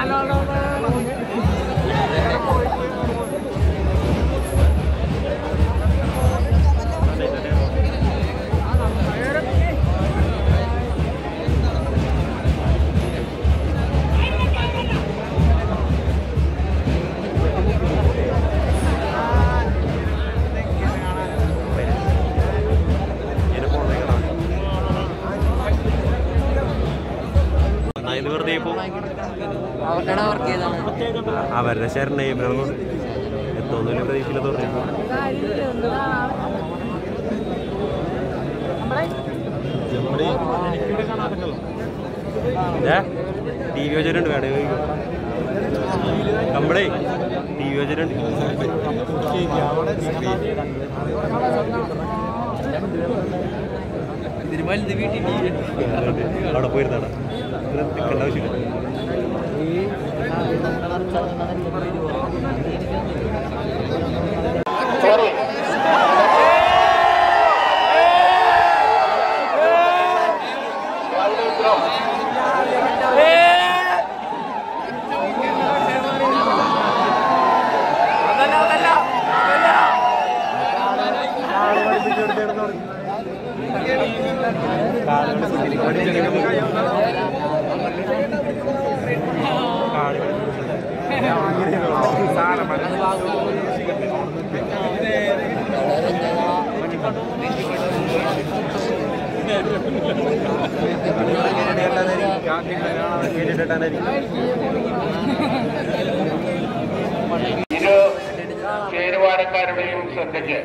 ഇത് വെറുതെ ഇപ്പോ അവരുടെ വർക്ക് ചെയ്താണ് അവരുടെ ശരണ എത്തോന്നില്ല പ്രതീക്ഷയില്ല തോന്നുന്നു ടി വി വെച്ചിട്ടുണ്ട് വേണേ കമ്പടേ ടി വി വെച്ചിട്ടുണ്ട് ഇതിന് വലുത് വീട്ടിൽ അവിടെ പോയിരുന്നാണ് നിൽക്കേണ്ട ആവശ്യമില്ല ഇരു ചേരുവാനക്കാരുടെയും ശ്രദ്ധയ്ക്ക്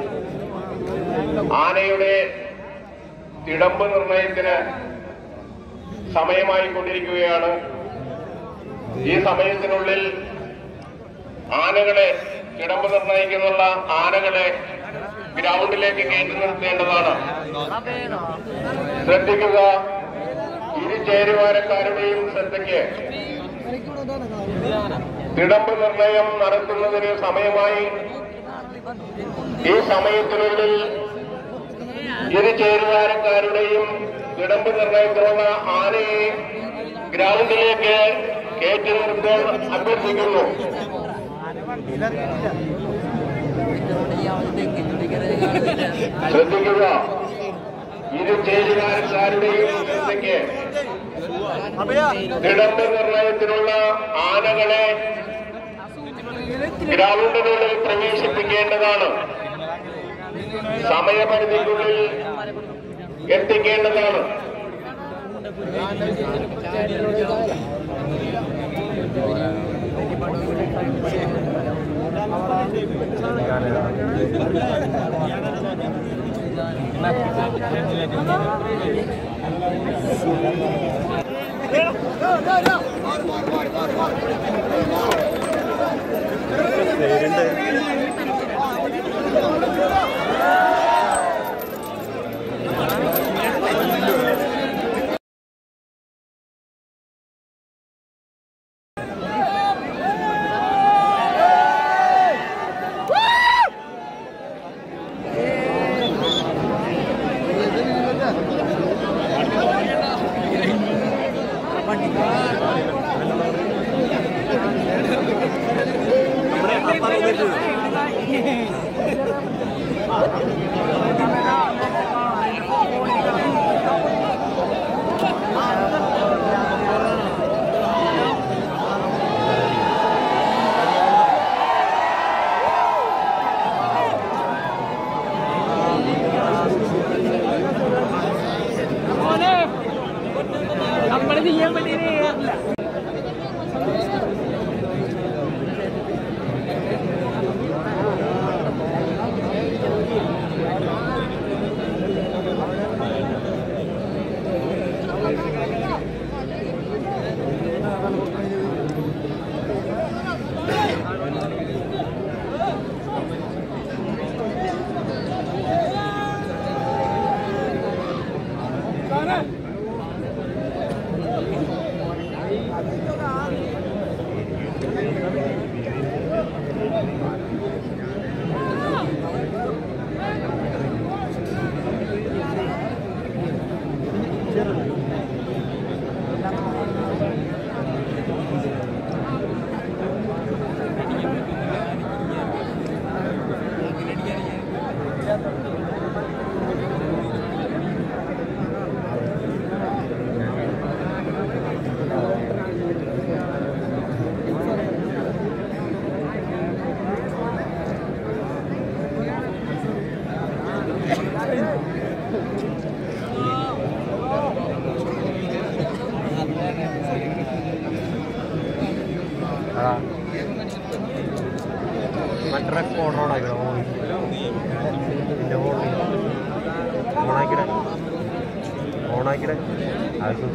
ആനയുടെ തിടമ്പ് നിർണയത്തിന് സമയമായി കൊണ്ടിരിക്കുകയാണ് ഈ സമയത്തിനുള്ളിൽ ആനകളെ തിടമ്പ് നിർണയിക്കുന്നുള്ള ആനകളെ ഗ്രൗണ്ടിലേക്ക് കയറ്റി നിർത്തേണ്ടതാണ് ശ്രദ്ധിക്കുക ഇരു ചേരുവാനക്കാരുടെയും ശ്രദ്ധയ്ക്ക് തിടമ്പ് നിർണയം നടത്തുന്നതിന് സമയമായി ഈ സമയത്തിനുള്ളിൽ ഇരു ചേരുവാനക്കാരുടെയും തിടമ്പ് നിർണയത്തിനുള്ള ആനയെ ഗ്രൗണ്ടിലേക്ക് കയറ്റി നിർത്താൻ അഭ്യർത്ഥിക്കുന്നു ശ്രദ്ധിക്കുക ഇരു ചേരുവാനക്കാരുടെയും ശ്രദ്ധയ്ക്ക് തിടമ്പ് നിർണയത്തിനുള്ള ആനകളെ ഗ്രൗണ്ടിനുള്ളിൽ പ്രവേശിപ്പിക്കേണ്ടതാണ് സമയപരിധിക്കുള്ളിൽ എത്തിക്കേണ്ടതാണ് അതാ മറ്റേ റെക്കോർഡർ ഓണാക്കിട പിന്നെ ഓണാക്കിട ഓണാക്കിട ആവശ്യം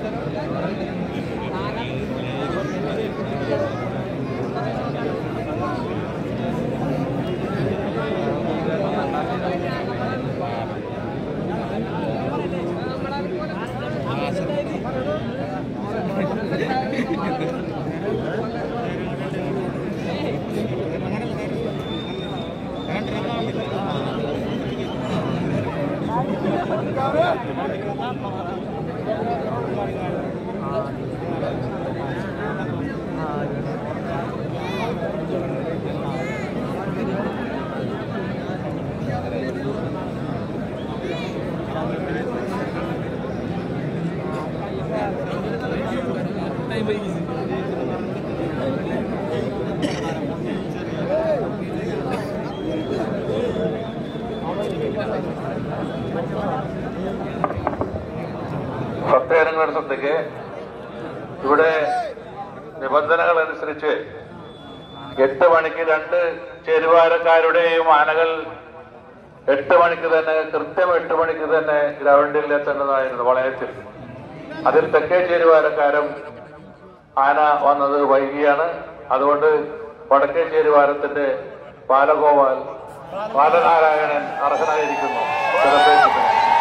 ഭക്തജനങ്ങളുടെ ശ്രദ്ധയ്ക്ക് ഇവിടെ നിബന്ധനകൾ അനുസരിച്ച് എട്ട് മണിക്ക് രണ്ട് ചേരുവാരക്കാരുടെയും ആനകൾ എട്ട് മണിക്ക് തന്നെ കൃത്യം എട്ട് മണിക്ക് തന്നെ ഗ്രൗണ്ടിൽ എത്തേണ്ടതായിരുന്നു വളയത്തിൽ അതിൽ തെക്കേ ചേരുവാരക്കാരും ആന വന്നത് വൈകിയാണ് അതുകൊണ്ട് വടക്കേ ചേരുവാരത്തിന്റെ ബാലഗോപാൽ ബാലനാരായണൻ അർഹനായിരിക്കുന്നു ചിലപ്പേറ്റത്തിന്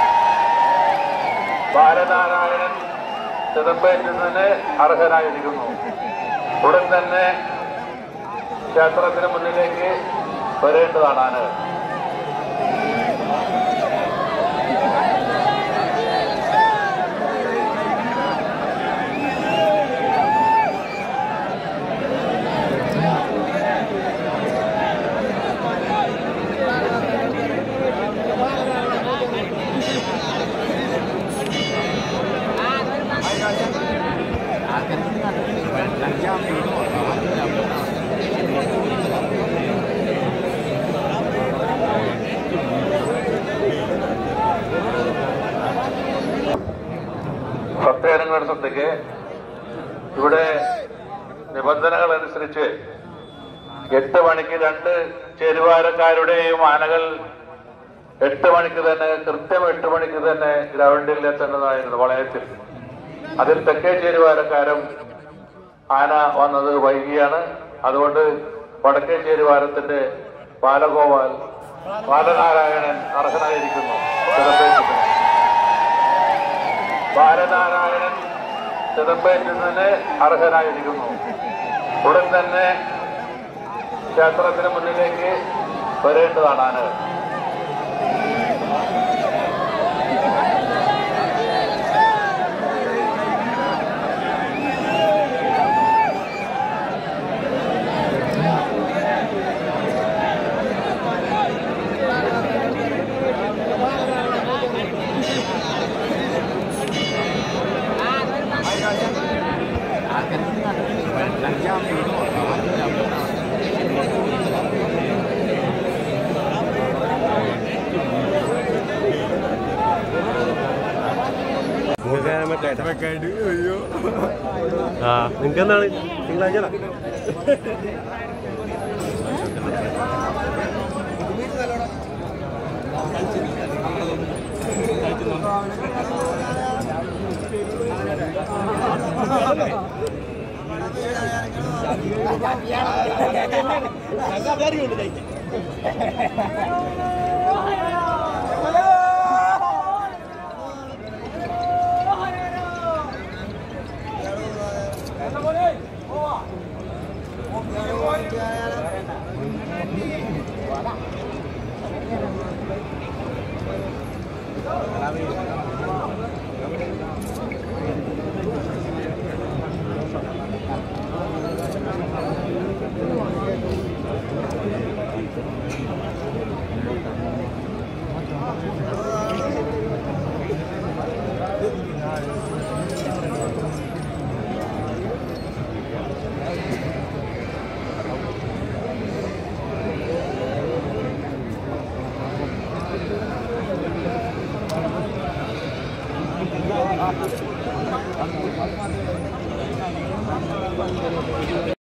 ബാലനാരായണൻ ചിദംബരത്തിന് അർഹനായിരിക്കുന്നു ഉടൻ തന്നെ ക്ഷേത്രത്തിന് മുന്നിലേക്ക് വരേണ്ടതാണ് ആനകൾ ഭക്തജനങ്ങളുടെ ശ്രദ്ധയ്ക്ക് ഇവിടെ നിബന്ധനകൾ അനുസരിച്ച് എട്ട് മണിക്ക് രണ്ട് ചേരുവാരക്കാരുടെയും ആനകൾ എട്ട് മണിക്ക് തന്നെ കൃത്യം എട്ട് മണിക്ക് തന്നെ ഗ്രൗണ്ടിൽ എത്തേണ്ടതായിരുന്നു വളയത്തിൽ അതിൽ തെക്കേ ചേരുവാരക്കാരും ആന വന്നത് വൈകിയാണ് അതുകൊണ്ട് വടക്കേ ചേരുവാരത്തിന്റെ ബാലഗോപാൽ ബാലനാരായണൻ അർഹനായിരിക്കുന്നു ചിദംബരത്തിന് ബാലനാരായണൻ ചിദംബരത്തിന് അർഹനായിരിക്കുന്നു ഉടൻ തന്നെ ക്ഷേത്രത്തിന് മുന്നിലേക്ക് വരേണ്ടതാണ് ആനകൾ നിങ്ങൾക്ക് മറ്റേ ആ നിങ്ങൾക്ക് എന്താണ് തിങ്കളാഴ്ച